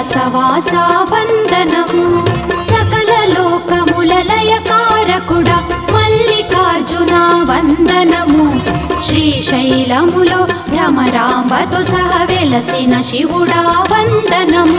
కైలాసవాస వందనము సకల లోకముల లయకారకుడ మల్లికార్జున వందనము శ్రీశైలములో భ్రమరాంబతో సహ వెలసిన శివుడా వందనము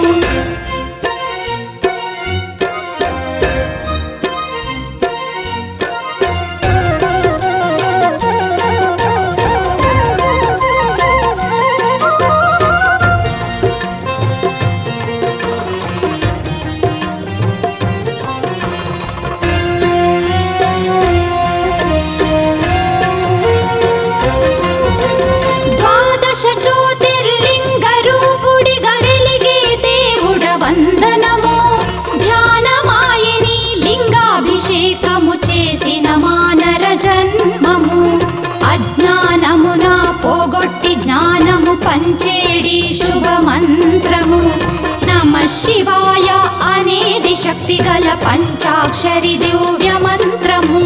ద్వాదశ జ్యోతిర్లింగ రూపుడిగా వెలిగే దేవుడ వందనము ధ్యానమాయని లింగాభిషేకము చేసిన మానర జన్మము అజ్ఞానమున పోగొట్టి జ్ఞానము పంచేడి శుభ మంత్రము నమ శివాయ అనేది శక్తి గల పంచాక్షరి దివ్య మంత్రము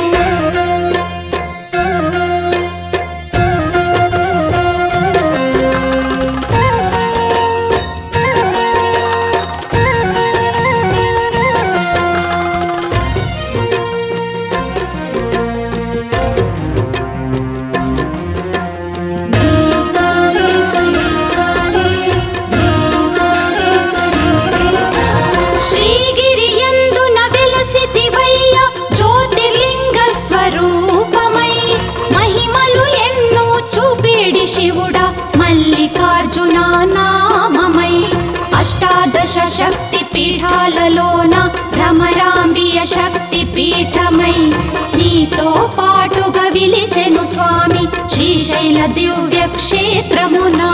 శ్రీగిరియందున వెలసితివయ్య జ్యోతిర్లింగ స్వరూపమై మహిమలు ఎన్నో చూపేడి శివుడ మల్లికార్జున నామమై అష్టాదశ శక్తి పీఠాలలోన భ్రమరాంబియ శక్తి పీఠమై నీతో పాటుగా విలిచెను స్వామి శ్రీశైల దివ్య క్షేత్రమునా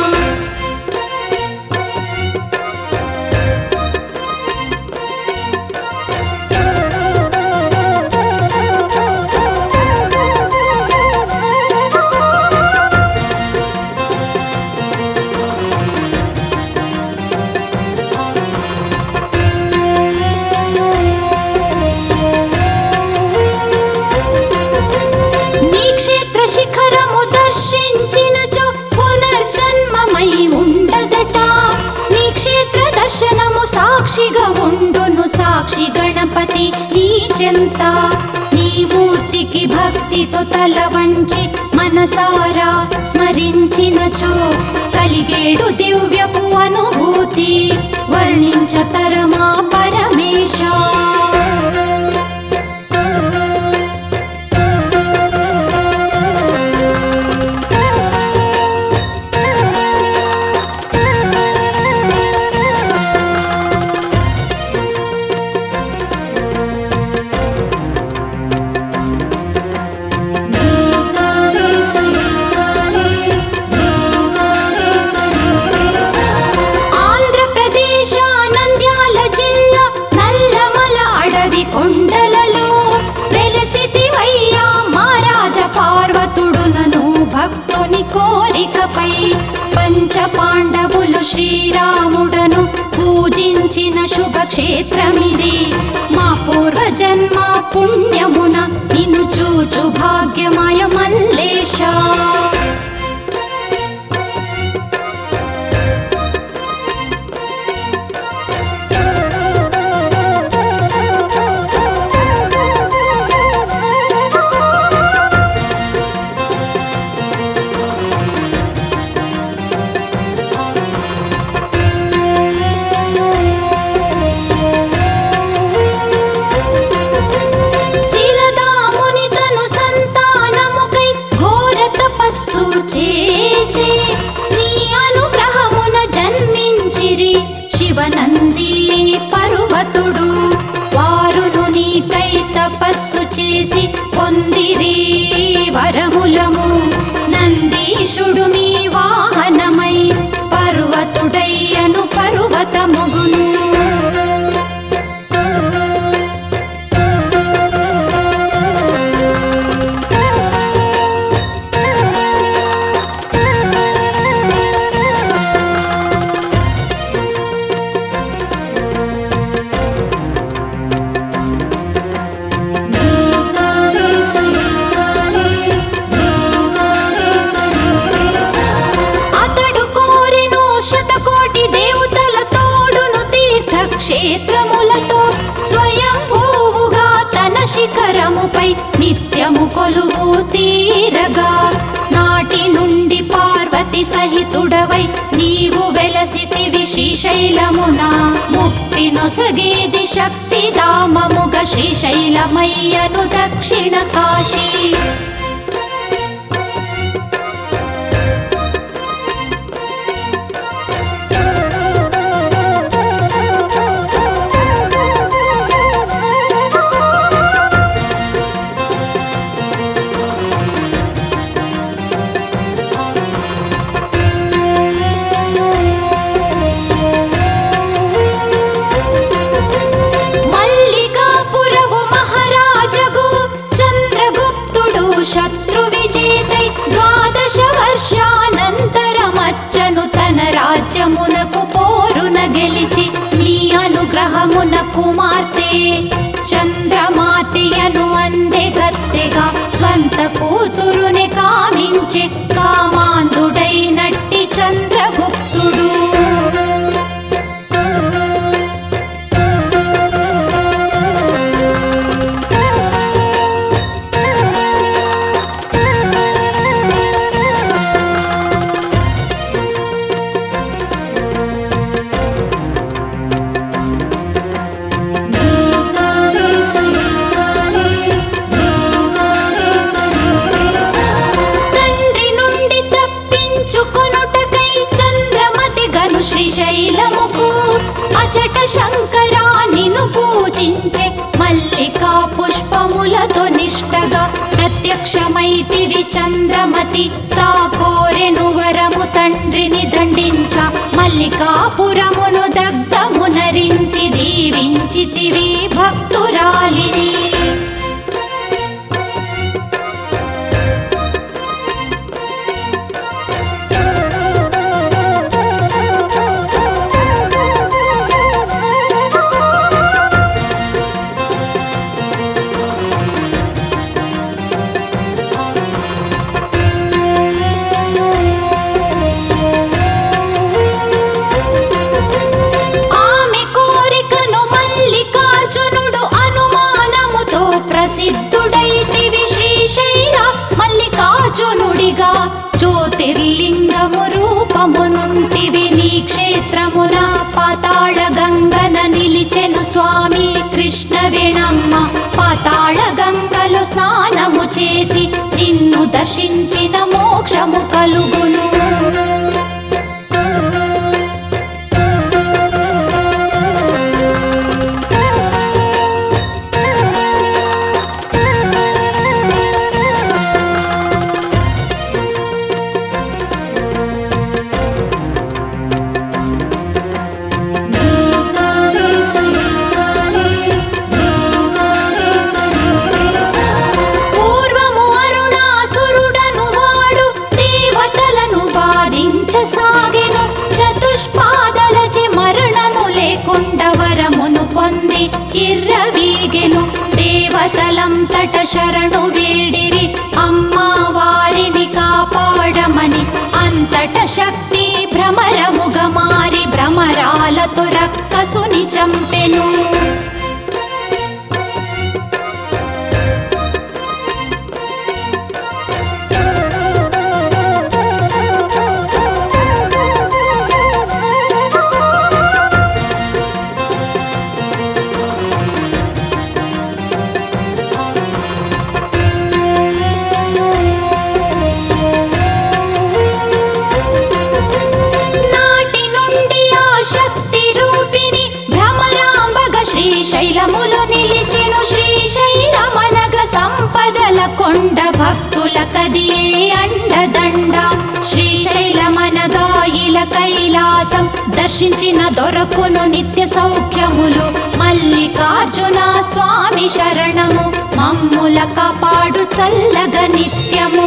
నీ క్షేత్ర శిఖరము దర్శించినచో పునర్జన్మమై ఉండదట నీ క్షేత్ర దర్శనము సాక్షిగా ఉండును సాక్షి గణపతి నీ చెంత నీ మూర్తికి భక్తితో తల వంచి మనసారా స్మరించినచో కలిగేడు దివ్యపు అనుభూతి వర్ణించతరమా పరమేశ ఆంధ్రప్రదేశ్ నంద్యాల జిల్లా నల్లమల అడవి కొండలలో వెలసితివయ్యా మహారాజ పార్వతుడునను భక్తుని కోరికపై పంచ పాండవులు శ్రీరాముడను పూజించిన శుభక్షేత్రమిది మా పూర్వజన్మ పుణ్యమున నిన్ను చూచు భాగ్యమయ మల్లేశా శీలదాముని తను సంతానముకై ఘోర తపస్సు చేసి నీ అనుగ్రహమున జన్మించిరి శివనంది పర్వతుడు వారును నీకై తపస్సు చేసి పొందిరి వరములము నందీశుడు మీ వాహనమై పర్వతుడయ్యను పర్వతముగును Sa re sa వేదము కొలువు తీరగా నాటి నుండి పార్వతి సహితుడవై నీవు వెలసితివి శ్రీశైలమున ముక్తి నొసగేది శక్తి దామముగ శ్రీశైలమయ్యను దక్షిణ కాశీ మల్లికాపురవు మహారాజగు చంద్రగుప్తుడు శత్రు విజేతై ద్వాదశ వర్షానంతరమచ్చను తన రాజ్యమునకు పోరున గెలిచి నీ అనుగ్రహమున కుమార్తె చంద్రమాతియను అందే గత్తెగా స్వంత కూతురుని కామించే కామాంధుడైనట్టి చంద్రగుప్తుడు తండ్రి నుండి తప్పించుకొనుటకై చంద్రమతి గను శ్రీశైలముకు అచట శంకరా నిను పూజించే మల్లికా పుష్పములతో నిష్టగా ప్రత్యక్షమైతివి చంద్రమతి తా కోరెను వరము తండ్రిని దండించ మల్లికాపురమును దగ్ధమునరించి దీవించితివి భక్తురాలిని ఆమె కోరికను మల్లికార్జునుడు అనుమానముతో ప్రసిద్ధుడైతివి శ్రీశైల మల్లికార్జునుడిగా జ్యోతిర్లింగము రూపము నుంటివి నీ క్షేత్రమున పాతాళ గంగన నిలిచెను స్వామి కృష్ణ విణమ్మ పాతాళ గంగలో స్నానము చేసి నిన్ను దర్శించిన మోక్షము కలుగును పూర్వము అరుణాసురుడను వాడు దేవతలను బాధించసాగెను చతుష్పాదలచి మరణము లేకుండా వరమును పొంది ఇర్రవీగెను దేవతలంతట శరణు వేడిరి అమ్మా వారిని కాపాడమని అంతట శక్తి భ్రమరముగా మారి భ్రమరాలతో రక్కసుని చంపెను నాటి నుండి ఆ శక్తి రూపిణి భ్రమరాంబగ శ్రీశైలములో నిలిచెను శ్రీశైలమనగ సంపదల కొండ భక్తుల కదియే అండదండ శ్రీశైలమనగా ఇల కైలాసం దర్శించిన దొరకును నిత్య సౌఖ్యములు మల్లికార్జున స్వామి శరణము మమ్ముల కాపాడు చల్లగ నిత్యము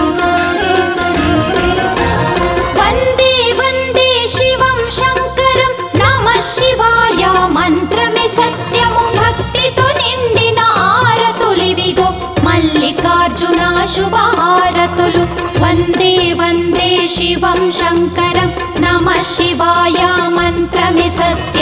వందే వందే శివం శంకరం శుభహారతులు వందే వందే శివం శంకరం నమ శివాయ మంత్రమే సత్య